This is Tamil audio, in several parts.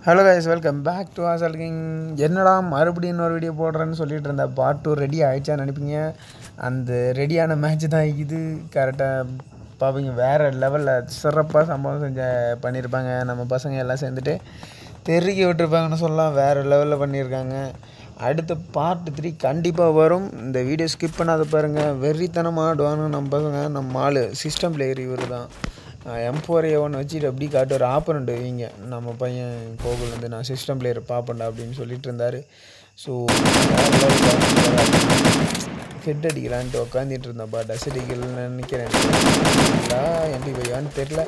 Hello guys welcome back to ஆசல் கிங் என்னடா மறுபடியும் இன்னொரு வீடியோ போடுறேன்னு சொல்லிட்டு இருந்த பார்ட் டூ ரெடி ஆயிடுச்சான்னு நினைப்பீங்க அந்த ரெடியான மேட்ச் தான் இது கரெக்டாக பார்ப்பீங்க வேறு லெவலில் சிறப்பாக சம்பவம் செஞ்ச பண்ணியிருப்பாங்க நம்ம பசங்க எல்லாம் சேர்ந்துட்டு தெருக்கி விட்டுருப்பாங்கன்னு சொல்லலாம் வேறு லெவலில் பண்ணியிருக்காங்க அடுத்த பார்ட் த்ரீ கண்டிப்பாக வரும் இந்த வீடியோ ஸ்கிப் பண்ணாத பாருங்கள் வெறித்தனமாக ஆடுவானு நம்ம பசங்க நம்ம ஆள் சிஸ்டம் பிளேயர் இவர் தான் எம் ஃபோர் ஏ ஒன் வச்சுட்டு அப்படி காட்டு ஒரு ஆப்பரண்ட் வைங்க நம்ம பையன் கோகுல் வந்து நான் சிஸ்டம் பிளேயர் பார்ப்பேன்டா அப்படின்னு சொல்லிட்டு இருந்தார் ஸோ ஹெட் அடிக்கலான்ட்டு உக்காந்துட்டு இருந்தேன்ப்பா டஸ் அடிக்கலன்னு நினைக்கிறேன் எம்பி பையான்னு தெரில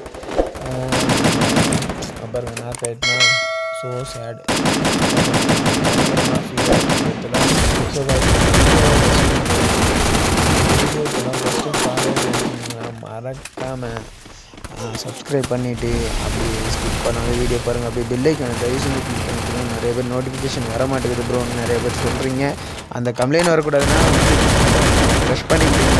பாருங்க நாக் ஆயிட்டுனா ஸோ சேட் ஸோ மறக்காமல் சப்ஸ்கிரைப் பண்ணிவிட்டு அப்படி ஸ்கிப் பண்ணாத வீடியோ பாருங்கள் அப்படியே பெல்லைக்கான தயவு செஞ்சு கிளிக் பண்ணிக்கணும் நிறைய பேர் நோட்டிஃபிகேஷன் வர மாட்டேங்குது ப்ரோ நிறைய பேர் சொல்கிறீங்க அந்த கம்ப்ளைண்ட் வரக்கூடாதுன்னா ப்ரெஷ் பண்ணிக்கிட்டீங்க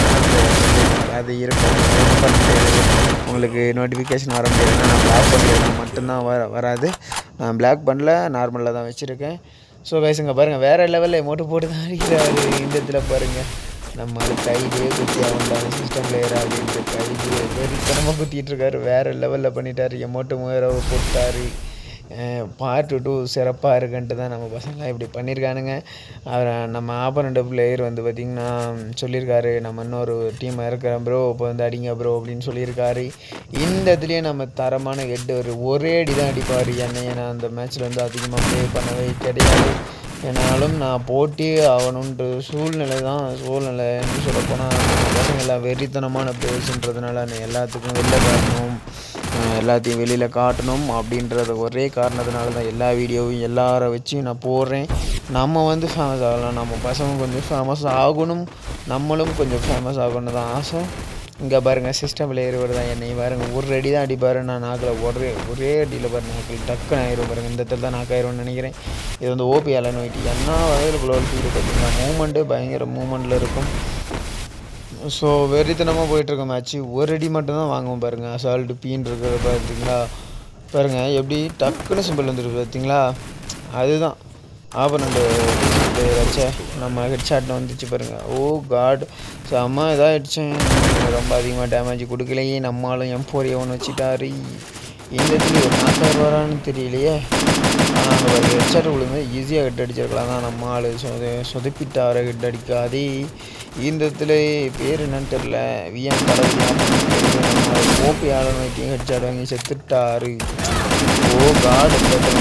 அது இருக்கும் பண்ணிட்டு உங்களுக்கு நோட்டிஃபிகேஷன் வர முடியாதுன்னா நான் பிளாக் பண்ணிடுறேன் மட்டும்தான் வர வராது நான் பிளாக் பண்ணல நார்மலாக தான் வச்சுருக்கேன் ஸோ கைஸுங்க பாருங்கள் வேறு லெவலில் எமௌண்ட்டு போட்டு தான் அடிக்கிறாரு இந்த இடத்துல பாருங்கள் நம்ம அது கையிலே குத்தி அவன்டான சிஸ்டம் பிளேயர் அப்படின்ட்டு கையிலே வெறித்தனமாக குத்திட்டு இருக்காரு வேறு லெவலில் பண்ணிட்டாரு எமௌண்ட்டு மூவாயிரம் போட்டார் பார்ட் டூ சிறப்பாக இருக்குன்ட்டு தான் நம்ம பசங்களாம் இப்படி பண்ணியிருக்கானுங்க அவர் நம்ம ஆப்பனண்ட் பிளேயர் வந்து பார்த்திங்கன்னா சொல்லியிருக்காரு நம்ம இன்னொரு டீம் இருக்கிறோம் ப்ரோ இப்போ வந்து அடிங்க ப்ரோ அப்படின்னு சொல்லியிருக்காரு இந்த இதுலேயும் நம்ம தரமான ஹெட் ஒரு ஒரே அடி தான் அடிப்பார் என்னை ஏன்னா அந்த மேட்ச்சில் வந்து அதிகமாக ப்ளே பண்ணவே கிடையாது என்னாலும் நான் போட்டி ஆகணுன்ற சூழ்நிலை தான் சூழ்நிலைன்னு சொல்ல போனால் பசங்க எல்லாம் வெறித்தனமான பிளேயர்ஸ்ன்றதுனால நான் எல்லாத்துக்கும் வெளில காட்டணும் எல்லாத்தையும் வெளியில் காட்டணும் அப்படின்றத ஒரே காரணத்தினால தான் எல்லா வீடியோவும் எல்லாரை வச்சு நான் போடுறேன் நம்ம வந்து ஃபேமஸ் ஆகலாம் நம்ம பசங்க கொஞ்சம் ஃபேமஸ் ஆகணும் நம்மளும் கொஞ்சம் ஃபேமஸ் ஆகணும் தான் ஆசை இங்கே பாருங்கள் சிஸ்டம் பிளேயர் தான் என்னை பாருங்கள் ஒரு அடி தான் அடிப்பார் நான் நாக்கில் ஒரே ஒரே அடியில் பாரு நாக்கில் டக்குன்னு ஆயிரும் பாருங்கள் இந்த இடத்துல தான் நாக்காயிரும்னு நினைக்கிறேன் இது வந்து ஓபி அலன் ஒயிட்டி என்ன வகையில் குளோல் ஃபீல்டு பார்த்தீங்கன்னா மூமெண்ட்டு பயங்கர மூமெண்ட்டில் இருக்கும் ஸோ வெறித்தனமாக போயிட்டுருக்க மேட்ச்சு ஒரு அடி மட்டும் தான் வாங்குவோம் பாருங்கள் அசால்ட்டு பீன் இருக்கிறத பார்த்தீங்களா பாருங்கள் எப்படி டக்குன்னு சிம்பிள் வந்துருக்கு பார்த்தீங்களா அதுதான் ஆப்பனண்ட் வச்ச நம்ம ஹெட் ஷாட்டில் வந்துச்சு பாருங்கள் ஓ காட் செம்ம இதாகிடுச்சேன் ரொம்ப அதிகமாக டேமேஜ் கொடுக்கலையே நம்மளும் எம் ஃபோர் ஒன்று வச்சுட்டாரு இந்த இடத்துல ஒரு நாக்காயிரம் வரான்னு தெரியலையே ஆனால் அங்கே ஒரு ஹெட் ஷாட் விழுந்து ஈஸியாக ஹெட் அடிச்சிருக்கலாம் தான் நம்ம ஆள் சொத சொதப்பிட்டார ஹெட் அடிக்காதே இந்த இடத்துல பேர் என்னன்னு தெரில விஎம் தளபதி நம்ம ஓபி ஆளன் வைக்கிங் ஹெட் ஷாட் வாங்கி செத்துட்டாரு ஓ காட்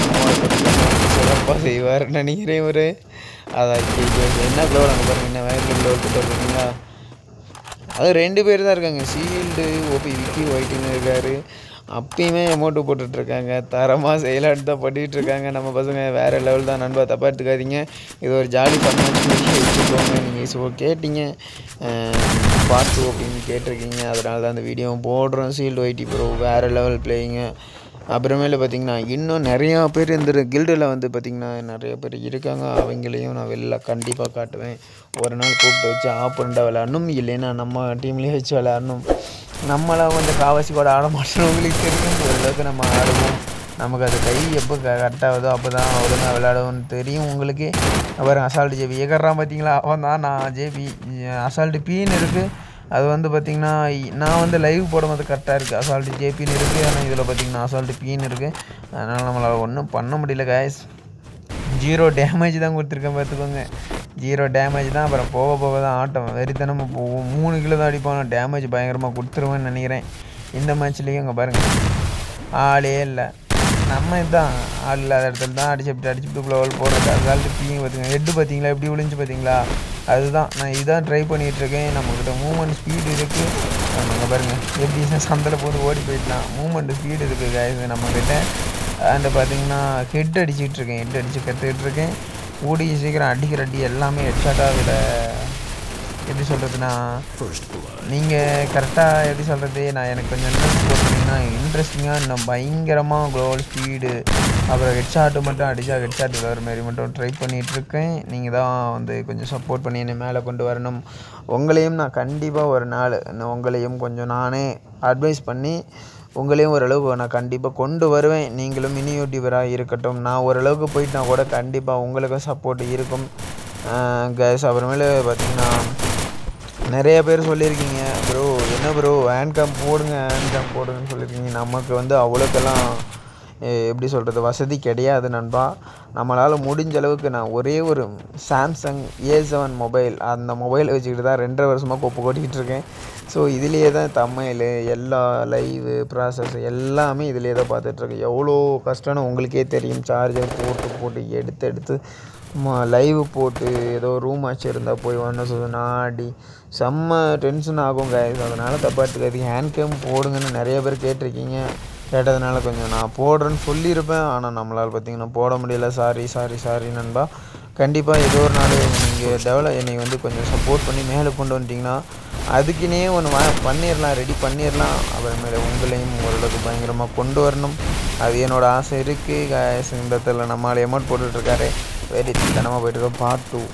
சிறப்பாக செய்வார் நினைக்கிறேன் ஒரு அதான் என்ன க்ளோ நாங்கள் பாருங்க என்ன வேறு க்ளோ போட்டுருக்கீங்களா அது ரெண்டு பேர் தான் இருக்காங்க சீல்டு ஓபி விக்கி ஒயிட்டுன்னு இருக்காரு அப்பயுமே அமௌண்ட்டு போட்டுட்ருக்காங்க தரமாக செயலாட்டு தான் பண்ணிகிட்டு இருக்காங்க நம்ம பசங்க வேறு லெவல் தான் நண்பா தப்பாக எடுத்துக்காதீங்க இது ஒரு ஜாலி பண்ணாச்சு வச்சுக்கோங்க நீங்கள் ஸோ கேட்டீங்க பார்த்து அப்படின்னு கேட்டிருக்கீங்க அதனால தான் அந்த வீடியோவும் போடுறோம் சீல்டு ஒயிட்டி ப்ரோ வேறு லெவல் பிளேயிங்க அப்புறமேல பார்த்திங்கன்னா இன்னும் நிறையா பேர் இந்த கில்டில் வந்து பார்த்திங்கன்னா நிறைய பேர் இருக்காங்க அவங்களையும் நான் வெளில கண்டிப்பாக காட்டுவேன் ஒரு நாள் கூப்பிட்டு வச்சு ஆப்பரண்டாக விளையாடணும் இல்லைன்னா நம்ம டீம்லேயே வச்சு விளையாடணும் நம்மளாம் வந்து காவாசி கூட ஆட மாட்டோம் தெரியும் ஓரளவுக்கு நம்ம ஆடுவோம் நமக்கு அது கை எப்போ கரெக்டாகுதோ அப்போ தான் ஒழுங்காக விளையாடுவோம்னு தெரியும் உங்களுக்கு அப்புறம் அசால்ட்டு ஜேபி ஏகர்றான் பார்த்தீங்களா அவன் தான் நான் ஜேபி அசால்ட்டு பீன்னு இருக்குது அது வந்து பார்த்திங்கன்னா நான் வந்து லைவ் போடும்போது கரெக்டாக இருக்குது அசால்ட்டு ஜேபின்னு இருக்குது ஆனால் இதில் பார்த்திங்கன்னா அசால்ட்டு பீன்னு இருக்குது அதனால் நம்மளால் ஒன்றும் பண்ண முடியல கேஸ் ஜீரோ டேமேஜ் தான் கொடுத்துருக்கேன் பார்த்துக்கோங்க ஜீரோ டேமேஜ் தான் அப்புறம் போக போக தான் ஆட்டம் வெறித்தனமாக போவோம் மூணு கிலோ தான் அடிப்பானோ டேமேஜ் பயங்கரமாக கொடுத்துருவேன்னு நினைக்கிறேன் இந்த மேட்ச்லேயும் இங்கே பாருங்கள் ஆளே இல்லை நம்ம இதுதான் ஆள் இல்லாத இடத்துல தான் அடிச்சுட்டு அடிச்சுட்டு க்ளோவல் போடுறது அதால் பீங்க பார்த்துங்க ஹெட்டு பார்த்தீங்களா எப்படி விழுந்து பார்த்தீங்களா அதுதான் நான் இதுதான் ட்ரை பண்ணிகிட்ருக்கேன் நம்மக்கிட்ட மூமெண்ட் ஸ்பீடு இருக்குது நம்ம பாருங்கள் எப்படி சந்தில் போது ஓடி போயிடலாம் மூமெண்ட் ஸ்பீடு இருக்குது கைஸ் நம்மக்கிட்ட அண்ட் பார்த்தீங்கன்னா ஹெட் அடிச்சுட்டு இருக்கேன் ஹெட் அடித்து கற்றுக்கிட்டு இருக்கேன் கூடி சீக்கிரம் அடிக்கிற அடி எல்லாமே ஹெட்ஷாட்டாக விட எப்படி சொல்கிறதுனா நீங்கள் கரெக்டாக எப்படி சொல்கிறது நான் எனக்கு கொஞ்சம் இன்ட்ரெஸ்ட் போட்டிங்கன்னா இன்ட்ரெஸ்டிங்காக இன்னும் பயங்கரமாக க்ளோவல் ஸ்பீடு அப்புறம் ஹெட்ஷாட்டு மட்டும் அடித்தா ஹெட்ஷாட் வர மாதிரி மட்டும் ட்ரை பண்ணிகிட்ருக்கேன் நீங்கள் தான் வந்து கொஞ்சம் சப்போர்ட் பண்ணி என்னை மேலே கொண்டு வரணும் உங்களையும் நான் கண்டிப்பாக ஒரு நாள் உங்களையும் கொஞ்சம் நானே அட்வைஸ் பண்ணி உங்களையும் ஓரளவுக்கு நான் கண்டிப்பாக கொண்டு வருவேன் நீங்களும் மினி யூடியூபராக இருக்கட்டும் நான் ஓரளவுக்கு போயிட்டா கூட கண்டிப்பாக உங்களுக்கும் சப்போர்ட் இருக்கும் கேஸ் அப்புறமேலு பார்த்தீங்கன்னா நிறைய பேர் சொல்லியிருக்கீங்க ப்ரோ என்ன ப்ரோ ஹேண்ட் கேம் போடுங்க ஹேண்ட் கேம் போடுங்கன்னு சொல்லியிருக்கீங்க நமக்கு வந்து அவ்வளோக்கெல்லாம் எ- எப்படி சொல்கிறது வசதி கிடையாது நண்பா நம்மளால் முடிஞ்ச அளவுக்கு நான் ஒரே ஒரு சாம்சங் ஏ செவன் மொபைல் அந்த மொபைலை வச்சுக்கிட்டு தான் ரெண்டரை வருஷமாக கொப்பு கொட்டிக்கிட்டு இருக்கேன் ஸோ இதுலேயே தான் தமிழ் எல்லா லைவு ப்ராசஸ் எல்லாமே இதுலேயே தான் பார்த்துட்ருக்கேன் எவ்வளோ கஷ்டம்னு உங்களுக்கே தெரியும் சார்ஜர் போட்டு போட்டு எடுத்து எடுத்து லைவ் போட்டு ஏதோ ரூம் ஆச்சு இருந்தால் போய் ஒன்று சொல்லு நாடி செம்ம டென்ஷன் ஆகும் கைஸ் அதனால் தப்பாட்டுக்காதீங்க ஹேண்ட் கேம் போடுங்கன்னு நிறைய பேர் கேட்டிருக்கீங்க கேட்டதுனால கொஞ்சம் நான் போடுறேன்னு சொல்லியிருப்பேன் ஆனால் நம்மளால் பார்த்தீங்கன்னா போட முடியல சாரி சாரி சாரி நண்பா கண்டிப்பாக ஏதோ ஒரு நாள் நீங்கள் டெவலப் என்னை வந்து கொஞ்சம் சப்போர்ட் பண்ணி மேலே கொண்டு வந்துட்டிங்கன்னா அதுக்குன்னே ஒன்று வா பண்ணிடலாம் ரெடி பண்ணிடலாம் அப்புறமேல உங்களையும் ஓரளவுக்கு பயங்கரமாக கொண்டு வரணும் அது என்னோட ஆசை இருக்குது guys. இந்த இடத்துல நம்மளால் எமௌண்ட் போட்டுட்ருக்காரு வெரி தனமாக போயிட்டுருக்கோம் பார்ட் டூ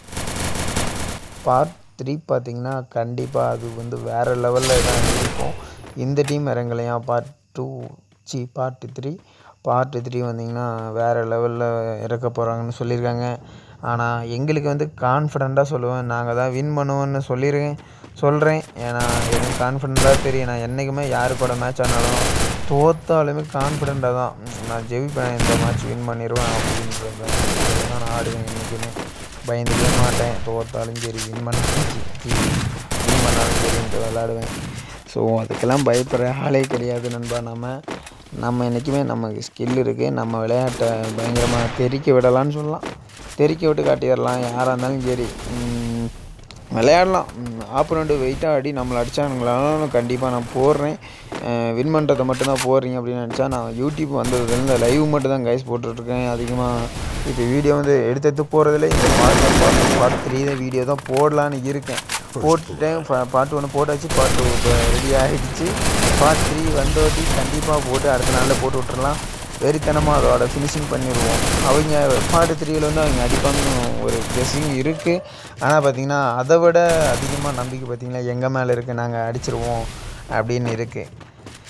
பார்ட் த்ரீ பார்த்தீங்கன்னா கண்டிப்பாக அது வந்து வேறு லெவலில் தான் இருக்கும் இந்த டீம் இறங்கலையா பார்ட் டூ சி பார்ட் த்ரீ பார்ட் த்ரீ வந்தீங்கன்னா வேறு லெவலில் இறக்க போகிறாங்கன்னு சொல்லியிருக்காங்க ஆனால் எங்களுக்கு வந்து கான்ஃபிடண்ட்டாக சொல்லுவேன் நாங்கள் தான் வின் பண்ணுவோன்னு சொல்லியிருக்கேன் சொல்கிறேன் ஏன்னா எனக்கு கான்ஃபிடண்ட்டாக தெரியும் நான் என்றைக்குமே யார் கூட மேட்ச் ஆனாலும் தோத்தாலுமே கான்ஃபிடண்ட்டாக தான் நான் ஜெயிப்பேன் இந்த மேட்ச் வின் பண்ணிடுவேன் அப்படின்ற மாதிரி தான் நான் ஆடுவேன் என்றைக்குமே பயந்துக்கவே மாட்டேன் தோத்தாலும் சரி வின் பண்ணாலும் சரி வின் பண்ணாலும் சரின்ட்டு விளாடுவேன் ஸோ அதுக்கெல்லாம் பயப்படுற ஆளே கிடையாது நண்பா நம்ம நம்ம என்றைக்குமே நமக்கு ஸ்கில் இருக்குது நம்ம விளையாட்டை பயங்கரமாக தெறிக்க விடலான்னு சொல்லலாம் தெறிக்க விட்டு காட்டிடலாம் யாராக இருந்தாலும் சரி உம், விளையாடலாம் ஆப்போனண்ட்டு வெயிட்டாக ஆடி நம்மளை அடித்தானுங்களாலும் கண்டிப்பாக நான் போடுறேன் வின் பண்ணுறதை மட்டும்தான் போடுறீங்க அப்படின்னு நினச்சா நான் யூடியூப் வந்ததுலேருந்து லைவ் மட்டும் தான் கைஸ் போட்டுட்ருக்கேன் அதிகமாக இப்போ வீடியோ வந்து எடுத்து எடுத்து போகிறதுல இந்த பார்ட் பார்ட் பார்ட் த்ரீ தான் வீடியோ தான் போடலான்னு இருக்கேன் போட்டுட்டேன் பார்ட் ஒன்று போட்டாச்சு பார்ட் டூ இப்போ ரெடி ஆகிடுச்சு பார்ட் த்ரீ வந்தோட்டி கண்டிப்பாக போட்டு அடுத்த நாளில் போட்டு விட்டுறலாம் வெறித்தனமாக அதோட ஃபினிஷிங் பண்ணிடுவோம் அவங்க பார்ட் த்ரீயில் வந்து அவங்க அடிப்பாங்கன்னு ஒரு கெஸ்ஸிங் இருக்குது ஆனால் பார்த்தீங்கன்னா அதை விட அதிகமாக நம்பிக்கை பார்த்தீங்கன்னா எங்கள் மேலே இருக்குது நாங்கள் அடிச்சிருவோம் அப்படின்னு இருக்குது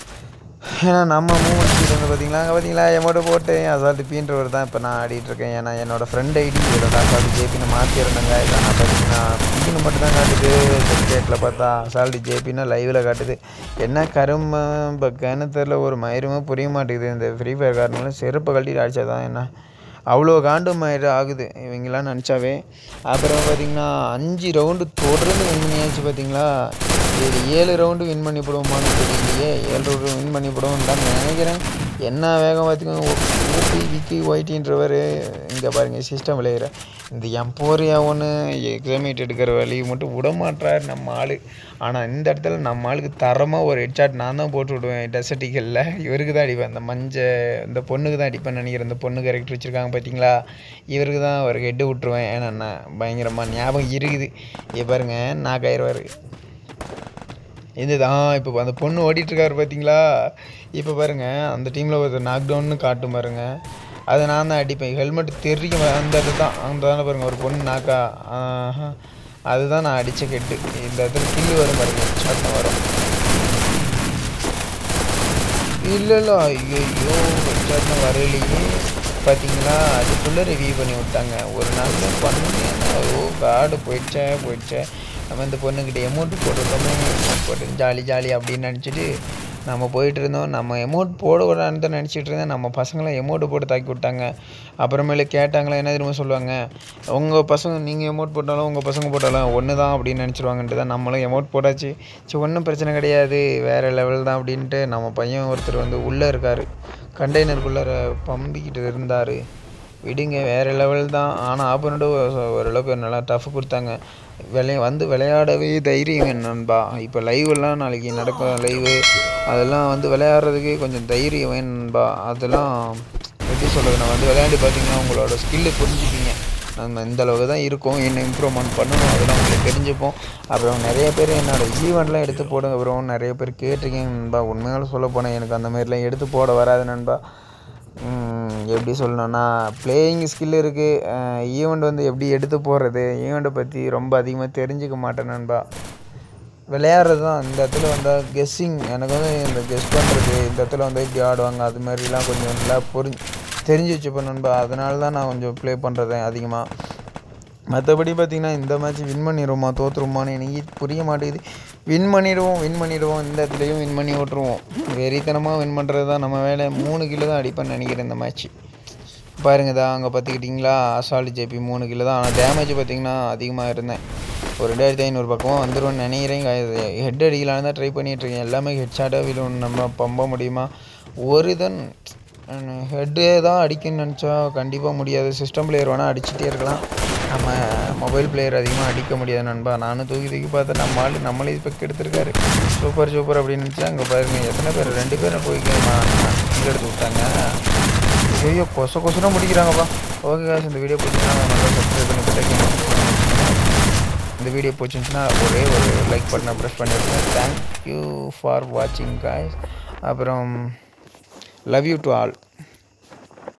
ஏன்னா நம்ம மூமெண்ட் ஸ்பீட் வந்து பார்த்தீங்களா அங்கே பார்த்தீங்களா எமோட போட்டு அசால்ட் பீன்றவர் தான் இப்போ நான் ஆடிட்டு இருக்கேன் ஏன்னா என்னோட ஃப்ரெண்ட் ஐடி இதோட அசால்ட் ஜேபின்னு மாற்றிருந்தேங்க இதை நான் பார்த்தீங்கன்னா பீனு மட்டும் தான் காட்டுது கிரிக்கெட்டில் பார்த்தா அசால்ட் ஜேபின்னு லைவில் காட்டுது என்ன கரும்பு பக்கன்னு தெரில ஒரு மயிருமே புரிய மாட்டேங்குது இந்த ஃப்ரீ ஃபயர் காரணம் செருப்பை கழட்டிட்டு அடிச்சா தான் என்ன அவ்வளோ காண்டு மயிறு ஆகுது இவங்கெல்லாம் நினச்சாவே அப்புறம் பார்த்தீங்கன்னா அஞ்சு ரவுண்டு தொடர்ந்து வின் பண்ணியாச்சு பார்த்தீங்களா இது ஏழு ரவுண்டு வின் பண்ணி போடுவோமான்னு தெரியலையே ஏழு ரவுண்டு வின் பண்ணி போடுவோம் தான் நினைக்கிறேன் என்ன வேகம் பார்த்துக்கோங்க ஊபி விக்கி ஒயிட்டின்றவர் இங்கே பாருங்கள் சிஸ்டம் விளையிற இந்த எம்போரியா ஒன்று எக்ஸாமேட் எடுக்கிற வழி மட்டும் விட மாட்றாரு நம்ம ஆள் ஆனால் இந்த இடத்துல நம்ம ஆளுக்கு தரமாக ஒரு ஹெட்ஷாட் நான் தான் போட்டு விடுவேன் டெசர்ட்டிகளில் இவருக்கு தான் அடிப்பேன் அந்த மஞ்சள் இந்த பொண்ணுக்கு தான் அடிப்பேன் நினைக்கிறேன் இந்த பொண்ணு கேரக்டர் வச்சுருக்காங்க பார்த்தீங்களா இவருக்கு தான் ஒரு ஹெட்டு விட்ருவேன் ஏன்னா நான் பயங்கரமாக ஞாபகம் இருக்குது இங்கே பாருங்க நான் கயிறுவார் இதுதான் இப்போ அந்த பொண்ணு ஓடிட்டுருக்காரு பார்த்தீங்களா இப்போ பாருங்க அந்த டீமில் ஒரு நாக் டவுன்னு காட்டும் பாருங்க அதை நான் தான் அடிப்பேன் ஹெல்மெட் தெரியும் அந்த இது தான் அந்த தானே பாருங்க ஒரு பொண்ணு நாக்கா ஆஹா. அதுதான் நான் அடித்த கெட்டு இந்த இடத்துல கில்லு வரும் பாருங்க சட்டம் வரும் இல்லை இல்லை ஐயோ சட்டம் வரலையே பார்த்தீங்களா அதுக்குள்ளே ரிவ்யூ பண்ணி விட்டாங்க ஒரு நாள் தான் பண்ணேன் ஓ காடு போயிடுச்சே போயிடுச்சே நம்ம இந்த பொண்ணுக்கிட்ட எமௌண்ட் போட்டுருக்கோமே amount போட்டு ஜாலி ஜாலி அப்படின்னு நினச்சிட்டு நம்ம போயிட்டு இருந்தோம் நம்ம எமௌண்ட் போடக்கூடாதுன்னு தான் நினச்சிட்டு இருந்தேன் நம்ம பசங்களாம் எமௌண்ட் போட்டு தாக்கி விட்டாங்க அப்புறமேல கேட்டாங்களா என்ன தெரியுமா சொல்லுவாங்க உங்கள் பசங்க நீங்கள் எமௌண்ட் போட்டாலும் உங்கள் பசங்க போட்டாலும் ஒன்று தான் அப்படின்னு நினச்சிருவாங்கன்ட்டு தான் நம்மளும் எமௌண்ட் போட்டாச்சு சரி ஒன்றும் பிரச்சனை கிடையாது வேறு லெவல் தான் அப்படின்ட்டு நம்ம பையன் ஒருத்தர் வந்து உள்ளே இருக்கார் கண்டெய்னருக்குள்ளார பம்பிக்கிட்டு இருந்தார் விடுங்க வேறு லெவல் தான் ஆனால் ஆப்போனண்ட்டு ஓரளவுக்கு நல்லா டஃப் கொடுத்தாங்க விளைய வந்து விளையாடவே தைரியம் வேணும் நண்பா இப்போ லைவெல்லாம் நாளைக்கு நடக்கும் லைவு அதெல்லாம் வந்து விளையாடுறதுக்கே கொஞ்சம் தைரியம் வேணும் நண்பா அதெல்லாம் எப்படி சொல்கிறது நான் வந்து விளையாண்டு பார்த்தீங்கன்னா உங்களோட ஸ்கில்லு புரிஞ்சுப்பீங்க நம்ம இந்த அளவுக்கு தான் இருக்கோம் என்ன இம்ப்ரூவ்மெண்ட் பண்ணணும் அதெல்லாம் உங்களுக்கு தெரிஞ்சுப்போம் அப்புறம் நிறைய பேர் என்னோட ஈவெண்ட்லாம் எடுத்து போடுங்க அப்புறம் நிறைய பேர் கேட்டிருக்கீங்க நண்பா உண்மையால சொல்ல போனேன் எனக்கு அந்த மாதிரிலாம் எடுத்து போட வராது நண்பா ம், எப்படி சொல்லணும்னா பிளேயிங் ஸ்கில் இருக்குது ஈவெண்ட் வந்து எப்படி எடுத்து போடுறது ஈவெண்ட்டை பற்றி ரொம்ப அதிகமாக தெரிஞ்சுக்க மாட்டேன் நண்பா விளையாடுறது தான் இந்த இடத்துல வந்தால் கெஸ்ஸிங் எனக்கு வந்து இந்த கெஸ் பண்ணுறது இந்த இடத்துல வந்து இப்படி ஆடுவாங்க அது மாதிரிலாம் கொஞ்சம் நல்லா புரி தெரிஞ்சு வச்சுப்பேன் நண்பா அதனால தான் நான் கொஞ்சம் ப்ளே பண்ணுறது அதிகமாக மற்றபடி பார்த்திங்கன்னா இந்த மேட்ச் வின் பண்ணிடுவோமா தோற்றுருமான்னு எனக்கு புரிய மாட்டேங்குது வின் பண்ணிடுவோம் வின் பண்ணிடுவோம் இந்த இடத்துலையும் வின் பண்ணி விட்ருவோம் வெறித்தனமாக வின் பண்ணுறது தான் நம்ம வேலை மூணு கிலோ தான் அடிப்பேன்னு நினைக்கிறேன் இந்த மேட்ச் பாருங்க தான் அங்கே பார்த்துக்கிட்டிங்களா அசால்ட் ஜேபி மூணு கிலோ தான் ஆனால் டேமேஜ் பார்த்திங்கன்னா அதிகமாக இருந்தேன் ஒரு ரெண்டாயிரத்தி ஐநூறு பக்கமாக வந்துடும்னு நினைக்கிறேன் ஹெட் அடிக்கலான்னு தான் ட்ரை பண்ணிகிட்ருக்கேன் எல்லாமே ஹெட் ஷாட்டாக விழும் நம்ம பம்ப முடியுமா ஒரு இதன் ஹெட்டு தான் அடிக்கணும்னு நினச்சா கண்டிப்பாக முடியாது சிஸ்டம் பிளேயர் வேணால் அடிச்சுட்டே இருக்கலாம் நம்ம மொபைல் பிளேயர் அதிகமாக அடிக்க முடியாது நண்பா நானும் தூக்கி தூக்கி பார்த்தேன் நம்ம ஆள் நம்மளே இப்போ எடுத்திருக்காரு சூப்பர் சூப்பர் அப்படின்னு நினச்சா அங்கே பாருங்க எத்தனை பேர் ரெண்டு பேரும் போய் இங்கே எடுத்து விட்டாங்க ஐயோ கொச கொசரம் முடிக்கிறாங்கப்பா ஓகே காசு இந்த வீடியோ பிடிச்சிங்கன்னா நல்லா சப்ஸ்கிரைப் பண்ணி போட்டு இந்த வீடியோ பிடிச்சிருந்துச்சுன்னா ஒரே ஒரு லைக் பட்டனை ப்ரெஸ் பண்ணிடுங்க தேங்க்யூ ஃபார் வாட்சிங் காய்ஸ் அப்புறம் லவ் யூ டு ஆல்